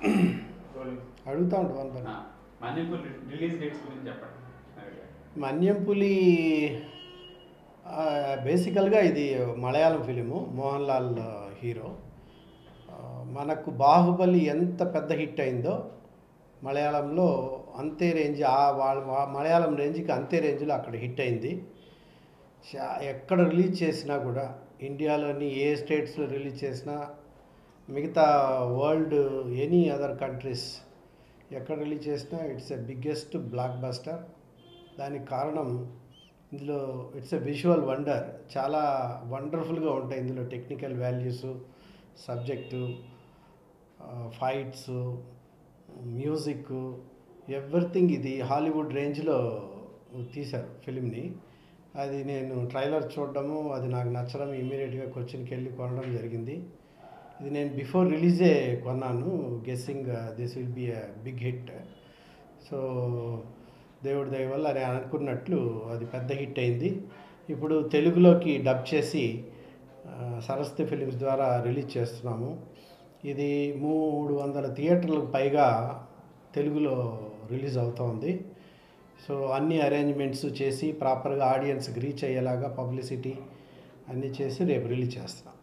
Rolling అడుగుతా ఉంటా one by Manipur release dates గురించి చెప్పండి మన్యం పులి ఆ, బేసికల్గా ఇది మలయాళం ఫిలిము మోహన్ లాల్ హీరో ఆ, మనకు బాహుబలి ఎంత పెద్ద హిట్ అయిందో మలయాళంలో అంతే రేంజ్ ఆ వాళ్ళ వా- మలయాళం రేంజ్కి అంతే రేంజ్లో అక్కడ హిట్ అయింది చా- ఎక్కడ రిలీజ్ చేసినా కూడా ఇండియాలోని ఏ స్టేట్స్లో రిలీజ్ చేసినా మిగతా వరల్డ్ ఎనీ అదర్ కంట్రీస్ ఎక్కడ రిలీజ్ చేసినా it's a biggest blockbuster దానికి కారణం ఇందులో ఇట్స్ ఎ విజువల్ వండర్ చాలా వండర్ఫుల్గా ఉంటాయి ఇందులో technical values subject fights music everything ఇది హాలీవుడ్ రేంజ్లో తీశారు ఫిలింని అది నేను ట్రైలర్ చూడడము అది నాకు నచ్చడం ఇమీడియట్గా కొచ్చిన్కి వెళ్ళి కొనడం జరిగింది ఇది నేను బిఫోర్ రిలీజే కొన్నాను guessing this will be a big hit so దేవుడి దయ వల్ల నేను అనుకున్నట్లు అది పెద్ద హిట్ అయింది ఇప్పుడు తెలుగులోకి డబ్ చేసి ఆ, సరస్వతి ఫిలిమ్స్ ద్వారా రిలీజ్ చేస్తున్నాము ఇది మూడు వందల థియేటర్లకు పైగా తెలుగులో రిలీజ్ అవుతోంది సో అన్ని అరేంజ్మెంట్స్ చేసి ప్రాపర్గా ఆడియన్స్కి రీచ్ అయ్యేలాగా పబ్లిసిటీ అన్నీ చేసి రేపు రిలీజ్ చేస్తున్నాం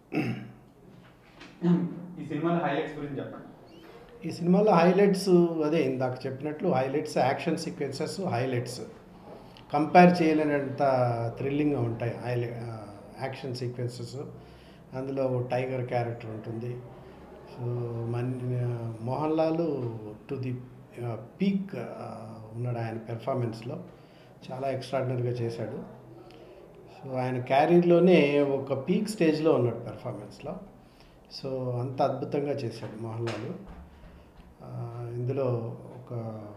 ఈ సినిమాలో హైలైట్స్ గురించి చెప్పండి ఈ సినిమాలో హైలైట్స్ అదే ఇందాక చెప్పినట్లు highlights action sequences highlights compare చేయలేనంత థ్రిల్లింగ్గా ఉంటాయి హైలై యాక్షన్ సీక్వెన్సెస్ అందులో టైగర్ క్యారెక్టర్ ఉంటుంది సో మన్ Mohan Lal to the peak ఉన్నాడు ఆయన పెర్ఫార్మెన్స్లో చాలా ఎక్స్ట్రాడినరీగా చేశాడు సో ఆయన క్యారీర్లోనే ఒక పీక్ స్టేజ్లో ఉన్నాడు పెర్ఫార్మెన్స్లో సో అంత అద్భుతంగా చేశాడు మోహన్ లాల్ ఆ, ఇందులో ఒక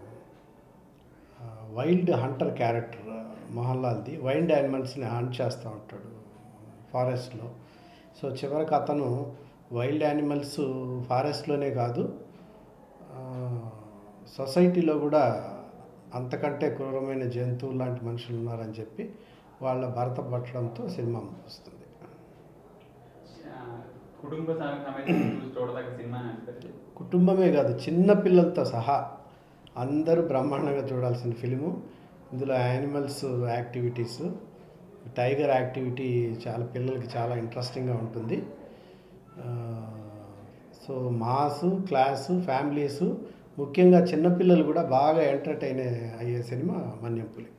వైల్డ్ హంటర్ క్యారెక్టర్ మోహన్ లాల్ది వైల్డ్ యానిమల్స్ని హంట్ చేస్తూ ఉంటాడు ఫారెస్ట్లో సో చివరికి అతను వైల్డ్ యానిమల్స్ ఫారెస్ట్లోనే కాదు ఆ, సొసైటీలో కూడా అంతకంటే క్రూరమైన జంతువులు లాంటి మనుషులు ఉన్నారని చెప్పి వాళ్ళ భరత పట్టడంతో సినిమా వస్తుంది ఆ, కుటుంబ సమ- సమేత చూసి చూడదగ్గ సినిమా అని అనిపిస్తుంది కుటుంబమే కాదు చిన్న పిల్లలతో సహా అందరూ బ్రహ్మాండంగా చూడాల్సిన ఫిలిము ఇందులో యానిమల్స్ యాక్టివిటీస్ టైగర్ యాక్టివిటీ చాలా పిల్లలకి చాలా ఇంట్రెస్టింగ్గా ఉంటుంది ఆ, సో మాసు క్లాసు ఫ్యామిలీసు ముఖ్యంగా చిన్నపిల్లలు కూడా బాగా ఎంటర్టైన్ అయ్యే సినిమా మన్యంపులి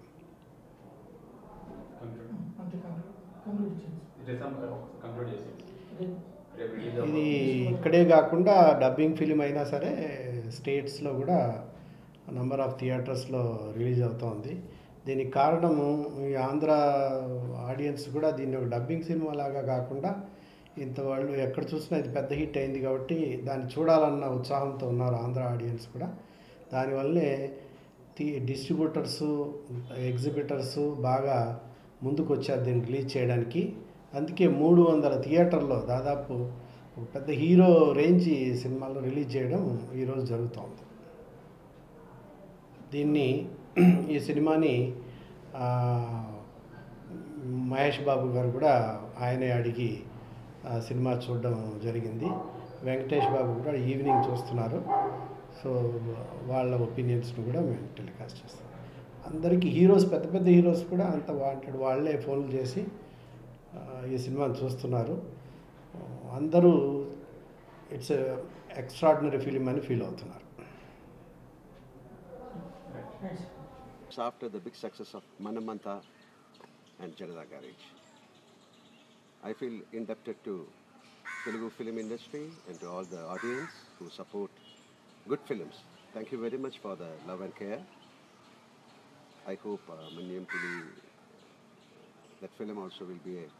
అంతే కంక్లూడ్ చేసి డిసెంబర్ కంక్లూడ్ చేసి అదే రేపు రిలీజ్ ఇది అవ్వబోతుంది. ఇక్కడే కాకుండా డబ్బింగ్ ఫిలిం అయినా సరే స్టేట్స్లో కూడా నంబర్ ఆఫ్ థియేటర్స్లో రిలీజ్ అవుతోంది దీనికి కారణము ఈ ఆంధ్ర ఆడియన్స్ కూడా దీన్ని ఒక డబ్బింగ్ సినిమా లాగా కాకుండా ఇంత వాళ్ళు ఎక్కడ చూసినా ఇది పెద్ద హిట్ అయింది కాబట్టి దాన్ని చూడాలన్న ఉత్సాహంతో ఉన్నారు ఆంధ్ర ఆడియన్స్ కూడా దానివల్లే థి డిస్ట్రిబ్యూటర్సు ఎగ్జిబిటర్సు బాగా ముందుకు వచ్చారు దీన్ని రిలీజ్ చేయడానికి అందుకే మూడు వందల థియేటర్లో దాదాపు ఒక పెద్ద హీరో రేంజ్ ఈ సినిమాలో రిలీజ్ చేయడం ఈరోజు జరుగుతోంది దీన్ని ఈ సినిమాని ఆ, మహేష్ బాబు గారు కూడా ఆయనే అడిగి ఆ సినిమా చూడడం జరిగింది వెంకటేష్ బాబు కూడా ఈవినింగ్ చూస్తున్నారు సో వాళ్ళ ఒపీనియన్స్ను కూడా మేము టెలికాస్ట్ చేస్తాం అందరికీ హీరోస్ పెద్ద పెద్ద హీరోస్ కూడా అంత వాంటెడ్ వాళ్ళే ఫోన్లు చేసి ఆ, ఈ సినిమాని చూస్తున్నారు అందరూ ఇట్స్ ఎక్స్ట్రాడినరీ ఫిలిం అని ఫీల్ అవుతున్నారు right after the big success of Manamanta and Janata Garage. I feel indebted to Telugu film industry and to all the audience who support good films. Thank you very much for the love and care. I hope uh, Manyam Puli, that film also will be a